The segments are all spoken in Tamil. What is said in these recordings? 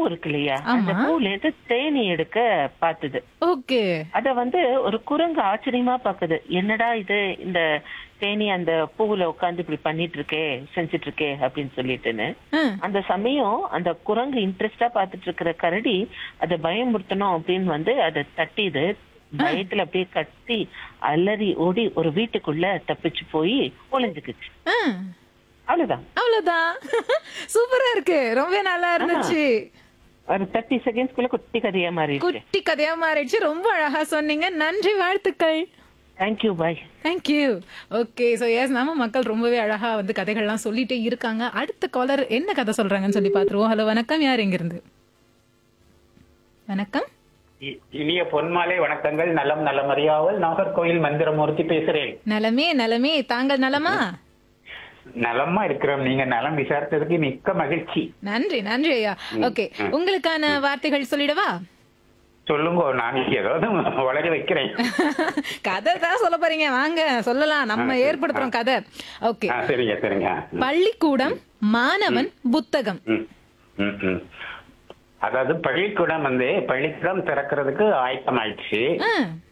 இருக்கு இல்லையா அந்த ஆமா. பூல இருந்து தேனி எடுக்க பார்த்தது ஓகே அத வந்து ஒரு குரங்கு ஆச்சரியமா பாக்குது என்னடா இது இந்த தேனி அந்த பூவுல உட்கார்ந்து இப்படி பண்ணிட்டு இருக்கே செஞ்சுட்டு இருக்கே அப்படின்னு சொல்லிட்டுன்னு அந்த சமயம் அந்த குரங்கு இன்ட்ரெஸ்டா பாத்துட்டு இருக்கிற கரடி அதை பயமுறுத்தணும் அப்படின்னு வந்து அதை தட்டிது பயத்துல அப்படியே கத்தி அலறி ஓடி ஒரு வீட்டுக்குள்ள தப்பிச்சு போய் ஒளிஞ்சுக்குச்சு அவ்வளவுதான் அவ்வளவுதான் சூப்பரா இருக்கு ரொம்ப நல்லா இருந்துச்சு ஒரு தேர்ட்டி செகண்ட்ஸ்குள்ள குட்டி கதையா மாறிடுச்சு குட்டி கதையா மாறிடுச்சு ரொம்ப அழகா சொன்னீங்க நன்றி வாழ்த்துக்கள் thank you bye thank you okay so yes நம்ம மக்கள் ரொம்பவே அழகா வந்து கதைகள்லாம் சொல்லிட்டே இருக்காங்க அடுத்த காலர் என்ன கதை சொல்றாங்கன்னு சொல்லி பார்த்துருவோம் ஹலோ வணக்கம் யார் எங்கிருந்து வணக்கம் இ- இனிய பொன்மாலை வணக்கங்கள் நலம் நலமறியாவல் நாகர்கோயில் மந்திரமூர்த்தி பேசுறேன் நலமே நலமே தாங்கள் நலமா நலமா இருக்கிறோம் நீங்க நலம் விசாரித்ததுக்கு மிக்க மகிழ்ச்சி நன்றி நன்றி ஐயா ஓகே உங்களுக்கான வார்த்தைகள் சொல்லிடவா சொல்லுங்க நான் ஏதாவது வளர வைக்கிறேன் கதை தான் சொல்ல போறீங்க வாங்க சொல்லலாம் நம்ம ஏற்படுத்துறோம் கதை ஓகே ஆ, சரிங்க சரிங்க பள்ளிக்கூடம் மாணவன் புத்தகம் ம், ம், ம். அதாவது பள்ளிக்கூடம் வந்து பள்ளிக்கூடம் திறக்கிறதுக்கு ஆயத்தம் ஆயிடுச்சு ஆ,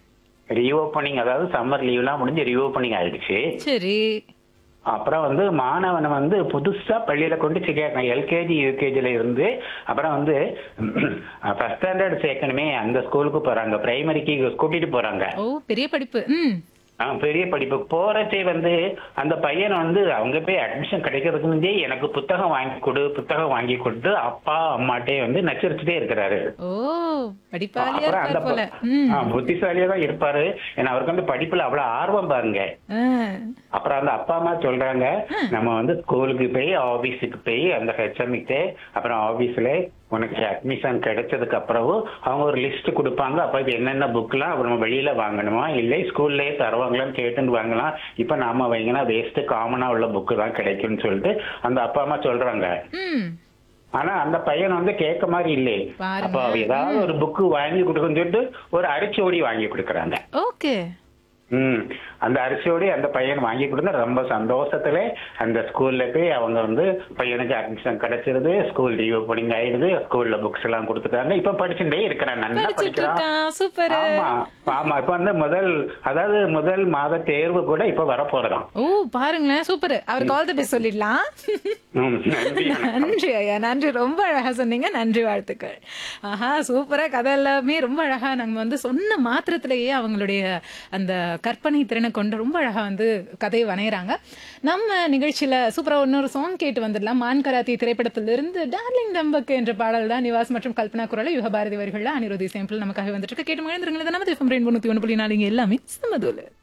ரீஓப்பனிங் அதாவது சம்மர் லீவ்லாம் முடிஞ்சு ரீஓப்பனிங் ஆயிடுச்சு சரி அப்புறம் வந்து மாணவனை வந்து புதுசா பள்ளியில கொண்டு சேர்க்கணும் எல்கேஜி யூகேஜில இருந்து அப்புறம் வந்து ஃபர்ஸ்ட் ஸ்டாண்டர்ட் சேர்க்கணுமே அந்த ஸ்கூலுக்கு போறாங்க பிரைமரிக்கு கூட்டிட்டு போறாங்க ஓ பெரிய படிப்பு ம் ஆ, பெரிய படிப்பு போறச்சே வந்து அந்த பையன் வந்து அவங்க போய் அட்மிஷன் கிடைக்கிறதுக்கு முன்னே எனக்கு புத்தகம் வாங்கி கொடு புத்தகம் வாங்கி கொடுத்து அப்பா அம்மாட்டே வந்து நச்சரிச்சுட்டே இருக்கிறாரு ஓ படிப்பாளியா அப்புறம் அந்த இருப்பார் போல ப- ம் ஆ, புத்திசாலியா தான் இருப்பாரு ஏன்னா அவருக்கு வந்து படிப்புல அவ்வளவு ஆர்வம் பாருங்க ஆ, அப்புறம் அந்த அப்பா அம்மா சொல்றாங்க நம்ம வந்து ஸ்கூலுக்கு போய் ஆபீஸுக்கு போய் அந்த ஹெச்எம்கிட்ட அப்புறம் ஆபீஸ்ல உனக்கு அட்மிஷன் கிடைச்சதுக்கு அப்புறம் அவங்க ஒரு லிஸ்ட் கொடுப்பாங்க அப்ப இது என்னென்ன புக்லாம் நம்ம வெளியில வாங்கணுமா இல்லை ஸ்கூல்லயே தருவாங்களான்னு கேட்டுன்னு வாங்கலாம் இப்ப நாம வைங்கன்னா வேஸ்ட் காமனா உள்ள புக்கு தான் கிடைக்கும்னு சொல்லிட்டு அந்த அப்பா அம்மா சொல்றாங்க ம் ஆனா அந்த பையன் வந்து கேட்க மாதிரி இல்லை பாருங்க. அப்ப அவ ஏதாவது ஒரு புக்கு வாங்கி கொடுக்குன்னு சொல்லிட்டு ஒரு அரிச்சோடி வாங்கி கொடுக்குறாங்க ஓகே ம் அந்த அரிசியோட அந்த பையன் வாங்கி கொடுத்தா ரொம்ப சந்தோஷத்துல அந்த ஸ்கூல்ல போய் அவங்க வந்து பையனுக்கு அட்மிஷன் கிடைச்சிருது ஸ்கூல் ரீஓப்பனிங் ஆயிடுது ஸ்கூல்ல புக்ஸ் எல்லாம் கொடுத்துட்டாங்க இப்ப படிச்சுட்டே இருக்கிறான் நல்லா படிச்சிட்டு படிக்கிறான் இருக்கான் சூப்பர் ஆமா ஆமா இப்ப வந்து முதல் அதாவது முதல் மாத தேர்வு கூட இப்ப வர போறதாம் ஓ பாருங்களேன் சூப்பர் அவருக்கு ஆல் தி பெஸ்ட் சொல்லிடலாம் ம், நன்றி நன்றி ஐயா நன்றி ரொம்ப அழகா சொன்னீங்க நன்றி வாழ்த்துக்கள் ஆஹா சூப்பரா கதை எல்லாமே ரொம்ப அழகா நாங்க வந்து சொன்ன மாத்திரத்திலேயே அவங்களுடைய அந்த கற்பனை திறனை கொண்டு ரொம்ப அழகா வந்து கதையை வரைகிறாங்க நம்ம நிகழ்ச்சியில சூப்பரா இன்னொரு சாங் கேட்டு வந்துடலாம் மான் கராத்தி திரைப்படத்திலிருந்து டார்லிங் டம்பக்கு என்ற பாடல் தான் நிவாஸ் மற்றும் கல்பனா குரல யுகபாரதி வரிகள்ல அனிருதி சேம்பிள் நமக்காக வந்துட்டு இருக்கு கேட்டு மகிழ்ந்துருங்க நமது எஃப்எம் ரெயின் தொண்ணூத்தி ஒன்று புள்ளி நாலு இங்க எல்லாமே சமதூல